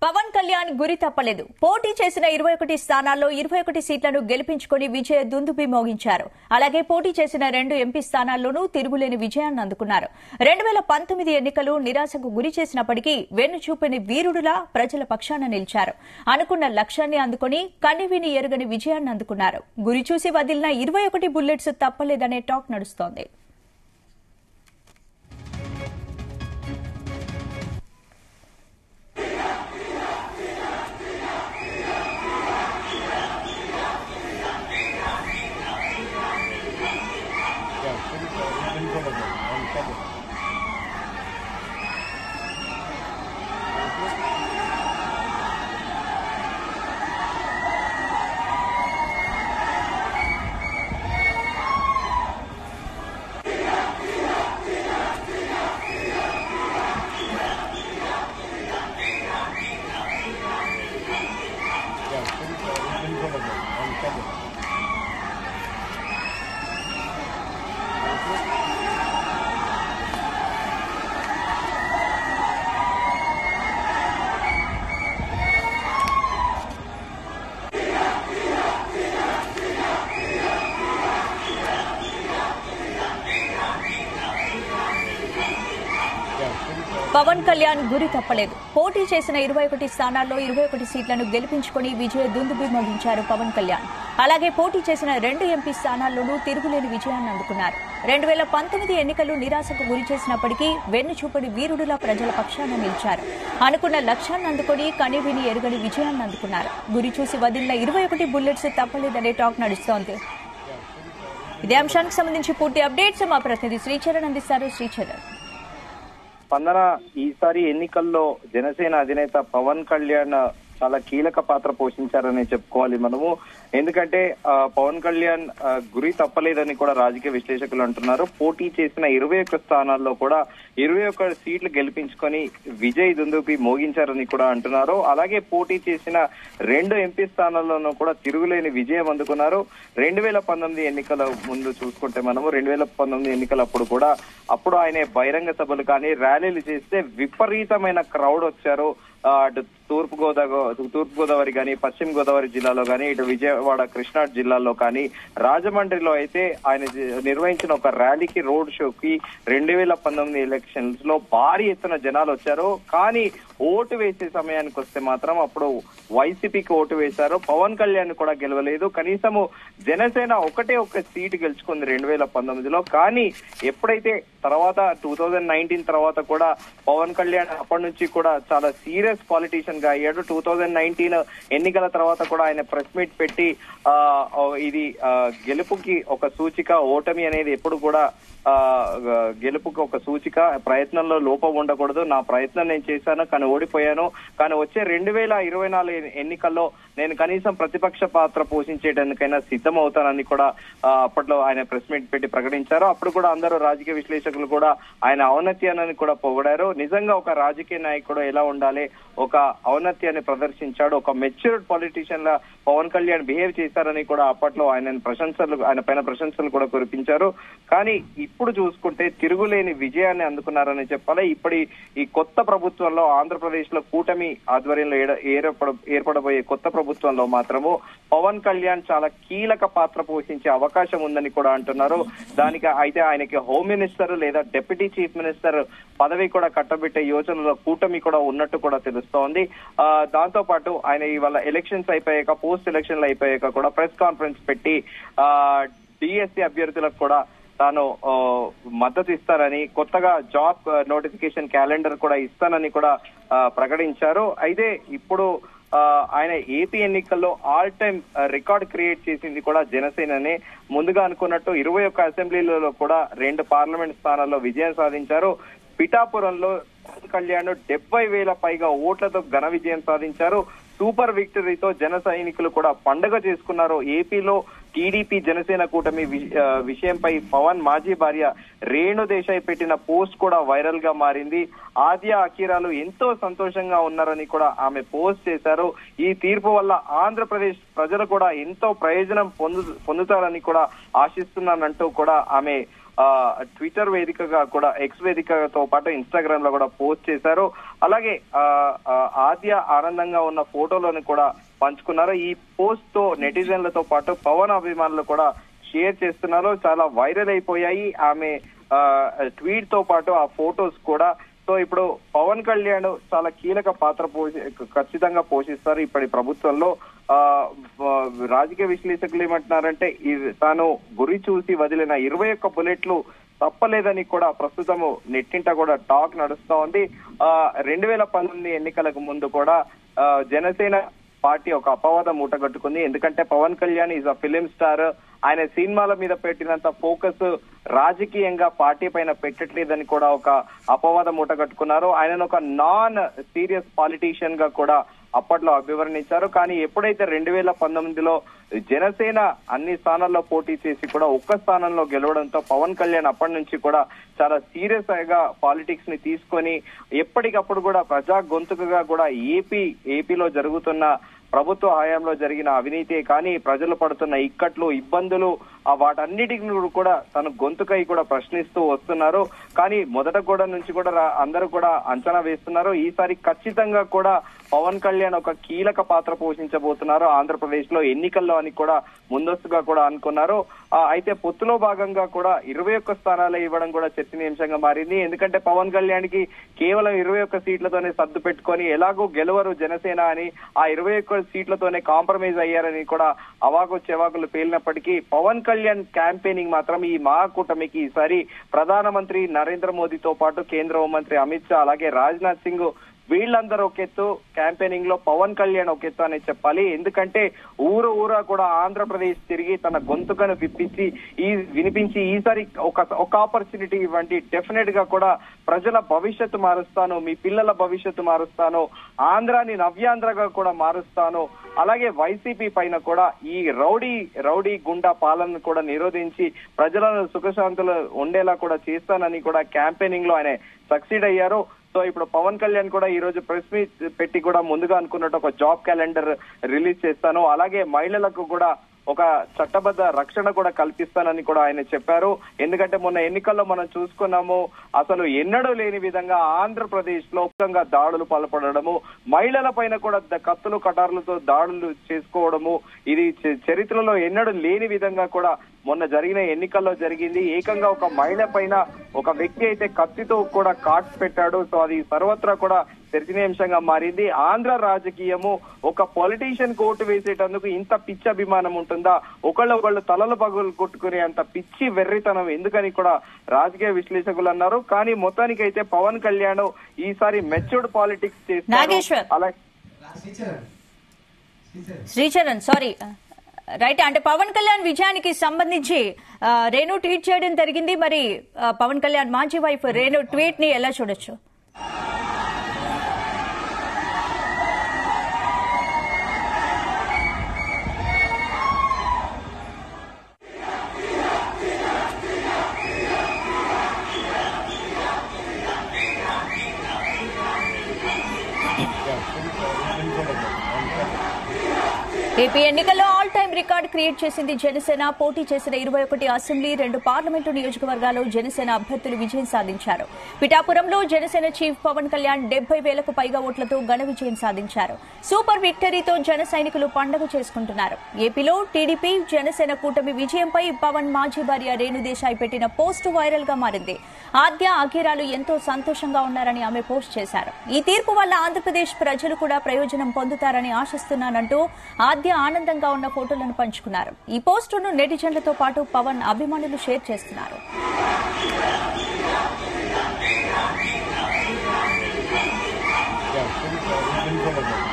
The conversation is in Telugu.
పవన్ కళ్యాణ్ గురి తప్పలేదు పోటీ చేసిన ఇరవై ఒకటి స్థానాల్లో ఇరవై ఒకటి సీట్లను గెలిపించుకుని విజయ దుందుబి మోగించారు అలాగే పోటీ చేసిన రెండు ఎంపీ స్థానాల్లోనూ తిరుగులేని విజయాన్ని అందుకున్నారు రెండు వేల పంతొమ్మిది ఎన్నికలు నిరాశకు గురి చేసినప్పటికీ వెన్ను చూపని వీరుడులా ప్రజల పక్షాన నిలిచారు అనుకున్న లక్ష్యాన్ని అందుకుని కనివిని ఎరుగని విజయాన్ని అందుకున్నారు గురి చూసి వదిలిన ఇరవై ఒకటి బుల్లెట్స్ తప్పలేదనే టాక్ నడుస్తోంది పవన్ కళ్యాణ్ గురి తప్పలేదు పోటీ చేసిన ఇరవై ఒకటి స్థానాల్లో ఇరవై ఒకటి సీట్లను గెలిపించుకుని విజయ దుందుబి మోగించారు పవన్ కళ్యాణ్ అలాగే పోటీ చేసిన రెండు ఎంపీ స్థానాల్లోనూ తిరుగులేని విజయాన్ని అందుకున్నారు రెండు వేల పంతొమ్మిది ఎన్నికలు నిరాశకు గురి చేసినప్పటికీ వెన్ను చూపడి వీరుడులా ప్రజల పక్షాన నిలిచారు అనుకున్న లక్ష్యాన్ని అందుకుని కనివిని ఎరుగని విజయాన్ని అందుకున్నారు గురి చూసి వదిలిన ఇరవై ఒకటి బుల్లెట్స్ తప్పలేదనే టాక్ నడుస్తోంది ఇదే అంశానికి సంబంధించి పూర్తి అప్డేట్స్ మా ప్రతినిధి శ్రీచరణ్ అందిస్తారు శ్రీచరణ్ స్పందన ఈసారి ఎన్నికల్లో జనసేన అధినేత పవన్ కళ్యాణ్ చాలా కీలక పాత్ర పోషించారని చెప్పుకోవాలి మనము ఎందుకంటే ఆ, పవన్ కళ్యాణ్ ఆ, గురి తప్పలేదని కూడా రాజకీయ విశ్లేషకులు అంటున్నారు పోటీ చేసిన ఇరవై ఒక్క స్థానాల్లో కూడా ఇరవై ఒక్క సీట్లు గెలిపించుకొని విజయ్ దుందుపి మోగించారని కూడా అంటున్నారు అలాగే పోటీ చేసిన రెండు ఎంపీ స్థానాల్లోనూ కూడా తిరుగులేని విజయం అందుకున్నారు రెండు వేల పంతొమ్మిది ఎన్నికల ముందు చూసుకుంటే మనము రెండు వేల పంతొమ్మిది ఎన్నికలప్పుడు కూడా అప్పుడు ఆయన బహిరంగ సభలు కానీ ర్యాలీలు చేస్తే విపరీతమైన క్రౌడ్ వచ్చారు ఆ, అటు తూర్పు గోదావరి తూర్పు గోదావరి కానీ పశ్చిమ గోదావరి జిల్లాలో కానీ ఇటు విజయవాడ కృష్ణా జిల్లాలో కానీ రాజమండ్రిలో అయితే ఆయన జ- నిర్వహించిన ఒక ర్యాలీకి రోడ్ షోకి రెండు వేల పంతొమ్మిది ఎలక్షన్స్ లో భారీ ఎత్తున జనాలు వచ్చారు కానీ ఓటు వేసే సమయానికి వస్తే మాత్రం అప్పుడు వైసీపీకి ఓటు వేశారు పవన్ కళ్యాణ్ కూడా గెలవలేదు కనీసము జనసేన ఒకటే ఒక సీటు గెలుచుకుంది రెండు వేల పంతొమ్మిదిలో కానీ ఎప్పుడైతే తర్వాత టూ థౌజండ్ నైన్టీన్ తర్వాత కూడా పవన్ కళ్యాణ్ అప్పటి నుంచి కూడా చాలా సీరియస్ పాలిటీషియన్ గా అయ్యాడు టూ థౌజండ్ నైన్టీన్ ఎన్నికల తర్వాత కూడా ఆయన ప్రెస్ మీట్ పెట్టి ఆ ఓ, ఇది ఆ, గెలుపుకి ఒక సూచిక ఓటమి అనేది ఎప్పుడు కూడా ఆ గెలుపుకి ఒక సూచిక ప్రయత్నంలో లోపం ఉండకూడదు నా ప్రయత్నం నేను చేశాను కానీ ఓడిపోయాను కానీ వచ్చే రెండు వేల ఇరవై నాలుగు ఎన్నికల్లో నేను కనీసం ప్రతిపక్ష పాత్ర పోషించేటందుకైనా సిద్ధం అవుతానని కూడా ఆ, అప్పట్లో ఆయన ప్రెస్ మీట్ పెట్టి ప్రకటించారు అప్పుడు కూడా అందరూ రాజకీయ విశ్లేషకులు కూడా ఆయన ఔన్నత్యాన్ని కూడా పొగిడారు నిజంగా ఒక రాజకీయ నాయకుడు ఎలా ఉండాలి ఒక ఔన్నత్యాన్ని ప్రదర్శించాడు ఒక మెచ్యూర్డ్ పొలిటీషియన్ లా పవన్ కళ్యాణ్ బిహేవ్ చేశారని కూడా అప్పట్లో ఆయన ప్రశంసలు ఆయన పైన ప్రశంసలు కూడా కురిపించారు కానీ ఇప్పుడు చూసుకుంటే తిరుగులేని విజయాన్ని అందుకున్నారని చెప్పాలి ఇప్పటి ఈ కొత్త ప్రభుత్వంలో ఆంధ్రప్రదేశ్ లో కూటమి ఆధ్వర్యంలో ఏడ- ఏర్పడ ఏర్పడబోయే కొత్త ప్రభుత్వంలో మాత్రము పవన్ కళ్యాణ్ చాలా కీలక పాత్ర పోషించే అవకాశం ఉందని కూడా అంటున్నారు దానికి అయితే ఆయనకి హోమ్ మినిస్టర్ లేదా డిప్యూటీ చీఫ్ మినిస్టర్ పదవి కూడా కట్టబెట్టే యోచనలో కూటమి కూడా ఉన్నట్టు కూడా తెలుస్తోంది ఆ, దాంతో పాటు ఆయన ఇవాళ ఎలక్షన్స్ అయిపోయాక పోస్ట్ ఎలక్షన్లు అయిపోయాక కూడా ప్రెస్ కాన్ఫరెన్స్ పెట్టి ఆ డిఎస్సి అభ్యర్థులకు కూడా తాను ఆ, మద్దతు ఇస్తానని కొత్తగా జాబ్ నోటిఫికేషన్ క్యాలెండర్ కూడా ఇస్తానని కూడా ఆ, ప్రకటించారు అయితే ఇప్పుడు ఆ, ఆయన ఏపీ ఎన్నికల్లో ఆల్ టైమ్ రికార్డ్ క్రియేట్ చేసింది కూడా జనసేననే ముందుగా అనుకున్నట్టు ఇరవై ఒక్క అసెంబ్లీలలో కూడా రెండు పార్లమెంట్ స్థానాల్లో విజయం సాధించారు పిఠాపురంలో పవన్ కళ్యాణ్ డెబ్బై వేల పైగా ఓట్లతో ఘన విజయం సాధించారు సూపర్ విక్టరీతో జన సైనికులు కూడా పండగ చేసుకున్నారు ఏపీలో టీడీపీ జనసేన కూటమి వి- ఆ, విషయంపై పవన్ మాజీ భార్య రేణు దేశాయ్ పెట్టిన పోస్ట్ కూడా వైరల్ గా మారింది ఆద్య అకీరాలు ఎంతో సంతోషంగా ఉన్నారని కూడా ఆమె పోస్ట్ చేశారు ఈ తీర్పు వల్ల ఆంధ్రప్రదేశ్ ప్రజలు కూడా ఎంతో ప్రయోజనం పొందు పొందుతారని కూడా ఆశిస్తున్నానంటూ కూడా ఆమె ఆ, ట్విట్టర్ వేదికగా కూడా ఎక్స్ వేదికతో పాటు ఇన్స్టాగ్రామ్ లో కూడా పోస్ట్ చేశారు అలాగే ఆ, ఆ, ఆద్య ఆనందంగా ఉన్న ఫోటోలను కూడా పంచుకున్నారు ఈ పోస్ట్ తో నెటిజన్లతో పాటు పవన్ అభిమానులు కూడా షేర్ చేస్తున్నారు చాలా వైరల్ అయిపోయాయి ఆమె ఆ, ట్వీట్ తో పాటు ఆ ఫోటోస్ కూడా సో ఇప్పుడు పవన్ కళ్యాణ్ చాలా కీలక పాత్ర పోషి ఖచ్చితంగా పోషిస్తారు ఇప్పటి ప్రభుత్వంలో ఆ ఆ, రాజకీయ విశ్లేషకులు ఏమంటున్నారంటే ఇది తాను గురి చూసి వదిలిన ఇరవై ఒక్క బుల్లెట్లు తప్పలేదని కూడా ప్రస్తుతము నెట్టింట కూడా టాక్ నడుస్తా ఉంది ఆ రెండు వేల పంతొమ్మిది ఎన్నికలకు ముందు కూడా ఆ, జనసేన పార్టీ ఒక అపవాదం మూటగట్టుకుంది ఎందుకంటే Pawan Kalyan is a film star ఆయన సినిమాల మీద పెట్టినంత ఫోకస్ రాజకీయంగా పార్టీ పైన పెట్టట్లేదని కూడా ఒక అపవాదం మూటగట్టుకున్నారు ఆయనను ఒక నాన్ సీరియస్ పాలిటీషియన్ గా కూడా అప్పట్లో అభివర్ణించారు కానీ ఎప్పుడైతే రెండు వేల పంతొమ్మిదిలో జనసేన అన్ని స్థానాల్లో పోటీ చేసి కూడా ఒక్క స్థానంలో గెలవడంతో పవన్ కళ్యాణ్ అప్పటి నుంచి కూడా చాలా సీరియస్ గా పాలిటిక్స్ ని తీసుకొని ఎప్పటికప్పుడు కూడా ప్రజా గొంతుకగా కూడా ఏపీ ఏపీలో జరుగుతున్న ప్రభుత్వ హయాంలో జరిగిన అవినీతి కానీ ప్రజలు పడుతున్న ఇక్కట్లు ఇబ్బందులు ఆ వాటన్నిటిని కూడా తను గొంతుకై కూడా ప్రశ్నిస్తూ వస్తున్నారు కానీ మొదట కూడా నుంచి కూడా రా- అందరూ కూడా అంచనా వేస్తున్నారు ఈసారి ఖచ్చితంగా కూడా పవన్ కళ్యాణ్ ఒక కీలక పాత్ర పోషించబోతున్నారు ఆంధ్రప్రదేశ్ లో ఎన్నికల్లో అని కూడా ముందస్తుగా కూడా అనుకున్నారు ఆ, అయితే పొత్తులో భాగంగా కూడా ఇరవై ఒక్క స్థానాలు ఇవ్వడం కూడా చర్చనీయాంశంగా మారింది ఎందుకంటే పవన్ కళ్యాణ్ కి కేవలం ఇరవై ఒక్క సీట్లతోనే సర్దు పెట్టుకొని ఎలాగో గెలవరు జనసేన అని ఆ ఇరవై ఒక్క సీట్లతోనే కాంప్రమైజ్ అయ్యారని కూడా అవాకు చెవాకులు పేలినప్పటికీ పవన్ కళ్యాణ్ క్యాంపెయినింగ్ మాత్రం ఈ మహాకూటమికి ఈసారి ప్రధానమంత్రి నరేంద్ర మోదీతో పాటు కేంద్ర హోంమంత్రి అమిత్ షా అలాగే రాజ్నాథ్ సింగ్ వీళ్ళందరూ ఒక ఎత్తు క్యాంపెయినింగ్ లో పవన్ కళ్యాణ్ ఒక ఎత్తు అని చెప్పాలి ఎందుకంటే ఊరు ఊరా కూడా ఆంధ్రప్రదేశ్ తిరిగి తన గొంతుకను విప్పించి ఈ వినిపించి ఈసారి ఒక ఒక ఆపర్చునిటీ ఇవ్వండి డెఫినెట్ గా కూడా ప్రజల భవిష్యత్తు మారుస్తాను మీ పిల్లల భవిష్యత్తు మారుస్తాను ఆంధ్రాని నవ్యాంధ్రగా కూడా మారుస్తాను అలాగే వైసీపీ పైన కూడా ఈ రౌడీ రౌడీ గుండా పాలనను కూడా నిరోధించి ప్రజలను సుఖశాంతులు ఉండేలా కూడా చేస్తానని కూడా క్యాంపెయినింగ్ లో ఆయన సక్సీడ్ అయ్యారు సో ఇప్పుడు పవన్ కళ్యాణ్ కూడా ఈ రోజు ప్రెస్ మీట్ పెట్టి కూడా ముందుగా అనుకున్నట్టు ఒక జాబ్ క్యాలెండర్ రిలీజ్ చేస్తాను అలాగే మహిళలకు కూడా ఒక చట్టబద్ధ రక్షణ కూడా కల్పిస్తానని కూడా ఆయన చెప్పారు ఎందుకంటే మొన్న ఎన్నికల్లో మనం చూసుకున్నాము అసలు ఎన్నడూ లేని విధంగా ఆంధ్రప్రదేశ్ లో ముఖ్యంగా దాడులు పాల్పడము మహిళల పైన కూడా ద- కత్తులు కటార్లతో దాడులు చేసుకోవడము ఇది చ- చరిత్రలో ఎన్నడూ లేని విధంగా కూడా మొన్న జరిగిన ఎన్నికల్లో జరిగింది ఏకంగా ఒక మహిళ పైన ఒక వ్యక్తి అయితే కత్తితో కూడా కాట్స్ పెట్టాడు సో అది సర్వత్రా కూడా చర్చనీయాంశంగా మారింది ఆంధ్ర రాజకీయము ఒక పొలిటీషియన్ కోర్టు వేసేటందుకు ఇంత పిచ్చి అభిమానం ఉంటుందా ఒకళ్ళు ఒకళ్ళు తలలు పగులు కొట్టుకునే అంత పిచ్చి వెర్రితనం ఎందుకని కూడా రాజకీయ విశ్లేషకులు అన్నారు కానీ మొత్తానికైతే పవన్ కళ్యాణ్ ఈసారి మెచ్యూర్డ్ పాలిటిక్స్ చేస్తారు నాగేశ్వర్. అలాగే శ్రీచరణ్ శ్రీచరణ్ శ్రీచరణ్ సారీ రైట్ అంటే పవన్ కళ్యాణ్ విజయానికి సంబంధించి ఆ, రేణు ట్వీట్ చేయడం జరిగింది మరి ఆ, పవన్ కళ్యాణ్ మాజీ వైఫ్ రేణు ట్వీట్ ని ఎలా చూడొచ్చు ఏపీ ఎన్నికల్లో ఆల్ టైమ్ రికార్డ్ క్రియేట్ చేసింది జనసేన పోటీ చేసిన ఇరవై ఒకటి అసెంబ్లీ రెండు పార్లమెంటు నియోజకవర్గాల్లో జనసేన అభ్యర్థులు విజయం సాధించారు పిఠాపురంలో జనసేన చీఫ్ పవన్ కళ్యాణ్ డెబ్బై వేలకు పైగా ఓట్లతో ఘన విజయం సాధించారు సూపర్ విక్టరీతో జన సైనికులు పండుగ చేసుకుంటున్నారు ఏపీలో టీడీపీ జనసేన కూటమి విజయంపై పవన్ మాజీ భార్య రేణుదేశాయ్ పెట్టిన పోస్టు వైరల్ గా మారింది ఆద్య అఖీరాలు ఎంతో సంతోషంగా ఉన్నారని ఆమె పోస్ట్ చేశారు ఈ తీర్పు వల్ల ఆంధ్రప్రదేశ్ ప్రజలు కూడా ప్రయోజనం పొందుతారని ఆశిస్తున్నానంటూ ఆద్య ఆనందంగా ఉన్న ఫోటోలను పంచుకున్నారు ఈ పోస్టును నెటిజన్లతో పాటు పవన్ అభిమానులు షేర్ చేస్తున్నారు Yeah, pretty, pretty good of it.